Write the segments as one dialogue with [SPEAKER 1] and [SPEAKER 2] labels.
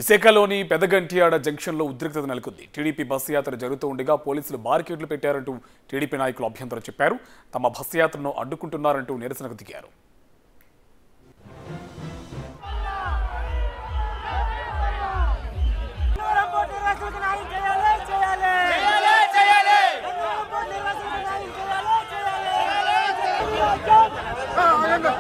[SPEAKER 1] విశాఖలోని పెదగంటియాడ జంక్షన్లో ఉద్రిక్తత నెలకొంది టీడీపీ బస్సు యాత్ర జరుగుతూ ఉండగా పోలీసులు బారికేడ్లు పెట్టారంటూ టీడీపీ నాయకులు అభ్యంతరం చెప్పారు తమ బస్సు యాత్రను అడ్డుకుంటున్నారంటూ నిరసనకు దిగారు
[SPEAKER 2] నూరంపూడి నిర్వాసితులకు న్యాయం చేయాలి, చేయాలి. నూరంపూడి నిర్వాసితులకు న్యాయం చేయాలి, చేయాలి.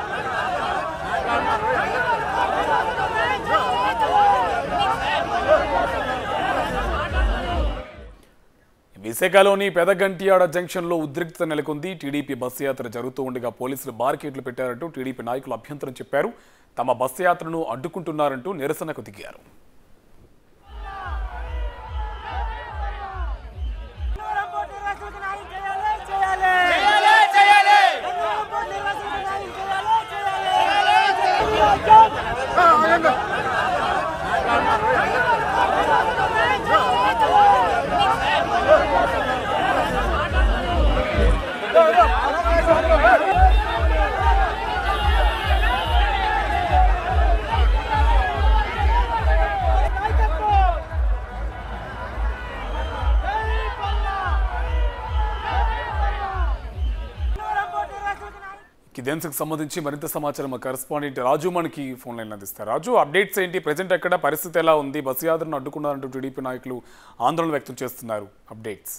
[SPEAKER 1] విశాఖలోని పెదగంటియాడ జంక్షన్లో ఉద్రిక్తత నెలకొంది టీడీపీ బస్సు యాత్ర జరుగుతూ ఉండగా పోలీసులు బారికేడ్లు పెట్టారంటూ టీడీపీ నాయకులు అభ్యంతరం చెప్పారు తమ బస్సు యాత్రను అడ్డుకుంటున్నారంటూ నిరసనకు దిగారు
[SPEAKER 2] నూరంపూడి నిర్వాసితులకు న్యాయం చేయాలి, చేయాలి. నూరంపూడి నిర్వాసితులకు న్యాయం చేయాలి, చేయాలి. నూరంపూడి నిర్వాసితులకు న్యాయం
[SPEAKER 1] ఇదేందుకు సంబంధించి మరింత సమాచారం మా కరెస్పాండెంట్ రాజు మనకి ఫోన్ లైన్ అందిస్తారు రాజు అప్డేట్స్ ఏంటి ప్రజెంట్ ఎక్కడ పరిస్థితి ఎలా ఉంది బస్సు యాత్రను అడ్డుకున్నారంటూ టీడీపీ నాయకులు ఆందోళన వ్యక్తం చేస్తున్నారు అప్డేట్స్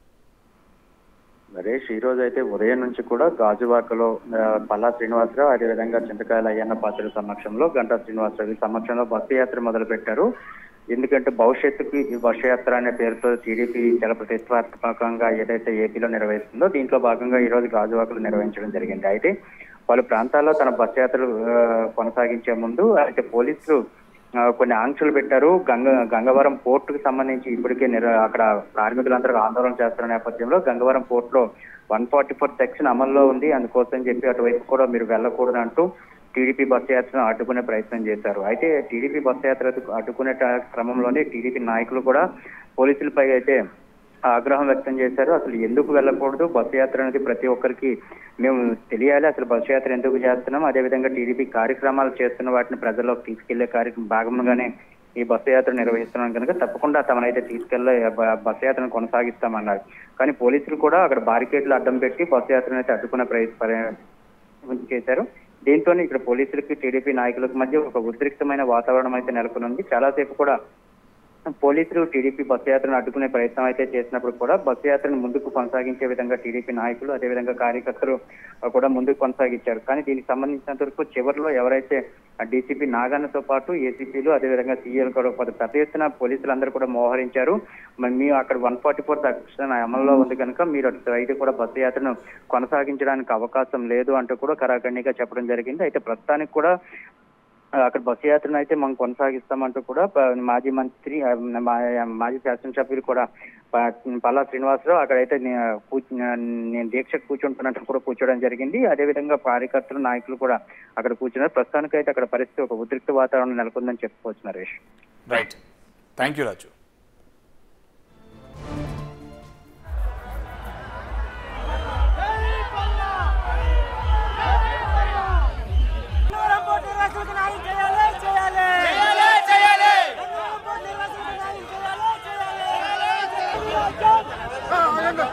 [SPEAKER 3] నరేష్ ఈ రోజు అయితే ఉదయం నుంచి కూడా గాజువాకలో ఆ, పల్లా శ్రీనివాసరావు అదేవిధంగా చింతకాయల అయ్యన్న పాత్రుల సమక్షంలో గంటా శ్రీనివాసరావు ఈ సమక్షంలో బస్సు యాత్ర మొదలు పెట్టారు ఎందుకంటే భవిష్యత్తుకి ఈ బస్సు యాత్ర అనే పేరుతో టీడీపీ చాలా ప్రతిష్టాత్మకంగా ఏదైతే ఏపీలో నిర్వహిస్తుందో దీంట్లో భాగంగా ఈ రోజు గాజువాకలో నిర్వహించడం జరిగింది అయితే పలు ప్రాంతాల్లో తన బస్సు యాత్రలు ఆ, కొనసాగించే ముందు అయితే పోలీసులు ఆ, కొన్ని ఆంక్షలు పెట్టారు గంగ గంగవరం పోర్టుకు సంబంధించి ఇప్పటికే నిర అక్కడ కార్మికులందరూ ఆందోళన చేస్తున్న నేపథ్యంలో గంగవరం పోర్టులో వన్ ఫార్టీ ఫోర్ సెక్షన్ అమల్లో ఉంది అందుకోసం చెప్పి అటువైపు కూడా మీరు వెళ్ళకూడదు అంటూ టీడీపీ బస్సు యాత్రను అడ్డుకునే ప్రయత్నం చేశారు అయితే టీడీపీ బస్సు యాత్ర అడ్డుకునే ట- క్రమంలోనే టీడీపీ నాయకులు కూడా పోలీసులపై అయితే ఆగ్రహం వ్యక్తం చేశారు అసలు ఎందుకు వెళ్ళకూడదు బస్సు యాత్ర అనేది ప్రతి ఒక్కరికి మేము తెలియాలి అసలు బస్సు యాత్ర ఎందుకు చేస్తున్నాం అదేవిధంగా టీడీపీ కార్యక్రమాలు చేస్తున్న వాటిని ప్రజల్లోకి తీసుకెళ్లే కార్యక్రమం భాగంగానే ఈ బస్సు యాత్ర నిర్వహిస్తున్నాం కనుక తప్పకుండా తమనైతే తీసుకెళ్లే బ- బస్సు యాత్రను కొనసాగిస్తామన్నారు కానీ పోలీసులు కూడా అక్కడ బారికేడ్లు అడ్డం పెట్టి బస్సు యాత్రను అయితే అడ్డుకునే ప్రయత్నం చేశారు దీంతో ఇక్కడ పోలీసులకి టీడీపీ నాయకులకు మధ్య ఒక ఉద్రిక్తమైన వాతావరణం అయితే నెలకొని ఉంది చాలాసేపు కూడా పోలీసులు టీడీపీ బస్సు యాత్రను అడ్డుకునే ప్రయత్నం అయితే చేసినప్పుడు కూడా బస్సు యాత్రను ముందుకు కొనసాగించే విధంగా టీడీపీ నాయకులు అదేవిధంగా కార్యకర్తలు కూడా ముందుకు కొనసాగించారు కానీ దీనికి సంబంధించినంత వరకు చివరిలో ఎవరైతే డీసీపీ నాగన్నతో పాటు ఏసీపీలు అదేవిధంగా సీఎల్ కూడా కొంత పెద్ద ఎత్తున పోలీసులందరూ కూడా మోహరించారు మరి మేము అక్కడ వన్ ఫార్టీ ఫోర్ సెక్షన్ అమల్లో ఉంది కనుక మీరు అటు అయితే కూడా బస్సు యాత్రను కొనసాగించడానికి అవకాశం లేదు అంటూ కూడా కరాఖండిగా చెప్పడం జరిగింది అయితే ప్రస్తుతానికి కూడా ఆ, అక్కడ బస్సు యాత్రను అయితే మనం కొనసాగిస్తామంటూ కూడా ప- మాజీ మంత్రి ఆ, మా- మాజీ శాసనసభ్యులు కూడా ప- పల్లా శ్రీనివాసరావు అక్కడైతే నే- కూ- నేను దీక్ష కూర్చుంటున్నట్టు కూడా కూర్చోవడం జరిగింది అదేవిధంగా కార్యకర్తలు నాయకులు కూడా అక్కడ కూర్చున్నారు ప్రస్తుతానికైతే అక్కడ పరిస్థితి ఒక ఉద్రిక్త వాతావరణం నెలకొందని చెప్పుకోవచ్చు Naresh
[SPEAKER 1] right thank you Raju
[SPEAKER 2] Nurampudi నిర్వాసితులకు న్యాయం చేయాలి, చేయాలి. నూరంపూడి నిర్వాసితులకు న్యాయం చేయాలి, చేయాలి.